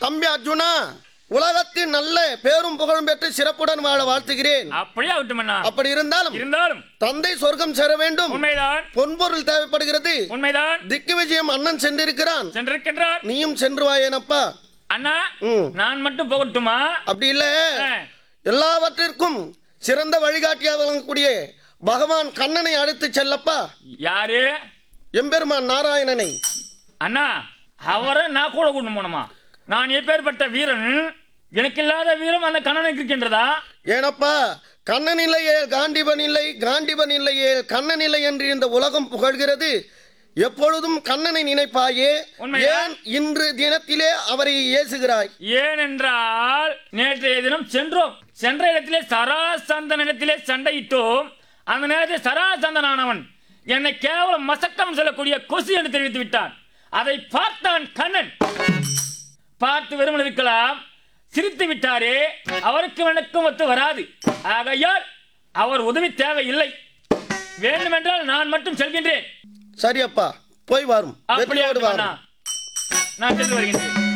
தம்பி அர்ஜுனா உலகத்தில் நல்ல பேரும் புகழும் பெற்று சிறப்புடன் வாழ வாழ்த்துகிறேன் அப்படியே ஆகட்டும் அண்ணா அப்படி இருந்தாலும் இருந்தாலும் தந்தை சொர்க்கம் சேர வேண்டும் உண்மைதான் பொன்பொருள் தேவைப்படுகிறது உண்மைதான் திக்கு விஜயம் அண்ணன் சென்றிருக்கிறான் சென்றிருக்கின்றார் நீயும் சென்று வாயேனப்பா அண்ணா ம். நான் மட்டும் போகட்டுமா அப்படி இல்ல ஆ, எல்லாவற்றிற்கும் சிறந்த வழிகாட்டியாக விளங்கக்கூடிய பகவான் கண்ணனை அழைத்து செல்லப்பா யாரு எம்பெருமான் நாராயணனை அண்ணா அவரை நான் கூட கூட்டு போனோமா நான் எப்பேற்பட்ட வீரன் எனக்கு இல்லாத வீரம் அந்த கண்ணனுக்கு இருக்கின்றதா ஏனப்பா கண்ணன் இல்லையே காண்டிபன் இல்லை காண்டிபன் இல்லையே கண்ணன் இல்லை என்று இந்த உலகம் புகழ்கிறது எப்பொழுதும் கண்ணனை நினைப்பாயே உண்மையா? ஏன் இன்று தினத்திலே அவரை ஏசுகிறாய் ஏனென்றால் நேற்றைய தினம் சென்றோம் சென்ற இடத்திலே சராசந்தன் இடத்திலே சண்டையிட்டோம் அந்த நேரத்தில் சராசந்தனானவன் என்னை கேவலம் மசக்கம் சொல்லக்கூடிய கொசு என்று தெரிவித்து விட்டான் அதை பார்த்தான் கண்ணன் பார்த்து வெறுமன் இருக்கலாம் சிரித்து விட்டாரே அவருக்கு வணக்கம் ஒத்து வராது ஆகையால் அவர் உதவி தேவையில்லை வேண்டுமென்றால் நான் மட்டும் செல்கின்றேன் சரியப்பா போய் வரும் அப்படியே வெற்றியோடு வாரும் நான் சென்று வருகின்றேன்